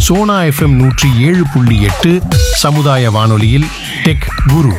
Sona FM நூற்றி ஏழு புள்ளி எட்டு சமுதாய வானொலியில் டெக் குரு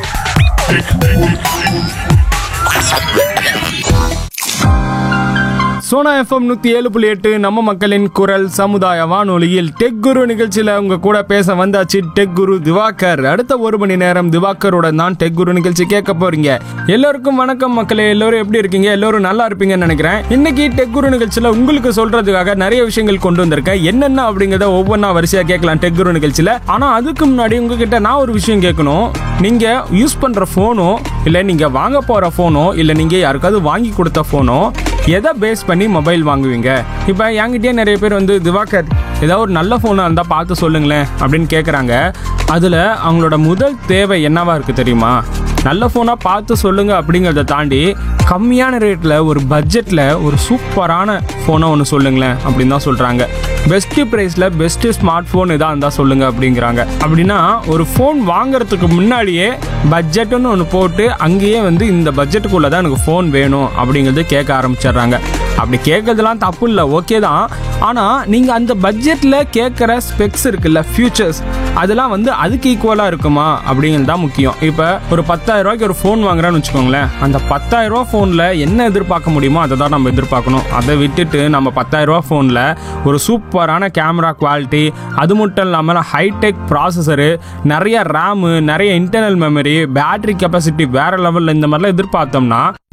சோனா எஃப்எம் நூற்றி ஏழு புள்ளி எட்டு நம்ம மக்களின் குரல் சமுதாய வானொலியில் டெக் குரு நிகழ்ச்சியில் உங்க கூட பேச வந்தாச்சு டெக் குரு திவாகர் அடுத்த ஒரு மணி நேரம் திவாகரோட தான் டெக் குரு நிகழ்ச்சி கேட்க போறீங்க எல்லோருக்கும் வணக்கம் மக்களே எல்லோரும் எப்படி இருக்கீங்க எல்லோரும் நல்லா இருப்பீங்கன்னு நினைக்கிறேன் இன்னைக்கு டெக் குரு நிகழ்ச்சியில் உங்களுக்கு சொல்றதுக்காக நிறைய விஷயங்கள் கொண்டு வந்திருக்கேன் என்னென்ன அப்படிங்கிறத ஒவ்வொன்றா வரிசையா கேட்கலாம் டெக் குரு நிகழ்ச்சியில் ஆனா அதுக்கு முன்னாடி உங்ககிட்ட நான் ஒரு விஷயம் கேட்கணும் நீங்க யூஸ் பண்ற போனோ இல்ல நீங்க வாங்க போற போனோ இல்ல நீங்க யாருக்காவது வாங்கி கொடுத்த போனோ எதை பேஸ் பண்ணி மொபைல் வாங்குவீங்க இப்போ என்கிட்டயே நிறைய பேர் வந்து திவாகர் ஏதாவது ஒரு நல்ல ஃபோனாக இருந்தால் பார்த்து சொல்லுங்களேன் அப்படின்னு கேட்குறாங்க அதில் அவங்களோட முதல் தேவை என்னவா இருக்குது தெரியுமா நல்ல ஃபோனாக பார்த்து சொல்லுங்க அப்படிங்கிறத தாண்டி கம்மியான ரேட்டில் ஒரு பட்ஜெட்டில் ஒரு சூப்பரான ஃபோனை ஒன்று சொல்லுங்களேன் அப்படின்னு தான் சொல்கிறாங்க பெஸ்ட்டு ப்ரைஸில் பெஸ்ட்டு ஸ்மார்ட் ஃபோன் இதாக இருந்தால் சொல்லுங்க அப்படிங்கிறாங்க அப்படின்னா ஒரு ஃபோன் வாங்குறதுக்கு முன்னாடியே பட்ஜெட்டுன்னு ஒன்று போட்டு அங்கேயே வந்து இந்த பட்ஜெட்டுக்குள்ளே தான் எனக்கு ஃபோன் வேணும் அப்படிங்கிறது கேட்க ஆரம்பிச்சிடுறாங்க அப்படி கேட்கறதுலாம் தப்பு இல்லை ஓகே தான் ஆனால் நீங்கள் அந்த பட்ஜெட்டில் கேட்குற ஸ்பெக்ஸ் இருக்குல்ல ஃபியூச்சர்ஸ் அதெல்லாம் வந்து அதுக்கு ஈக்குவலாக இருக்குமா அப்படிங்கிறது தான் முக்கியம் இப்போ ஒரு பத்தாயிரம் ரூபாய்க்கு ஒரு ஃபோன் வாங்குறான்னு வச்சுக்கோங்களேன் அந்த பத்தாயிரம் ரூபா ஃபோனில் என்ன எதிர்பார்க்க முடியுமோ அதை தான் நம்ம எதிர்பார்க்கணும் அதை விட்டுட்டு நம்ம பத்தாயிரம் ரூபா ஃபோனில் ஒரு சூப்பரான கேமரா குவாலிட்டி அது மட்டும் இல்லாமல் ஹைடெக் ப்ராசஸரு நிறைய ரேமு நிறைய இன்டர்னல் மெமரி பேட்டரி கெப்பாசிட்டி வேற லெவலில் இந்த மாதிரிலாம் எதிர்பார்த்தோம்னா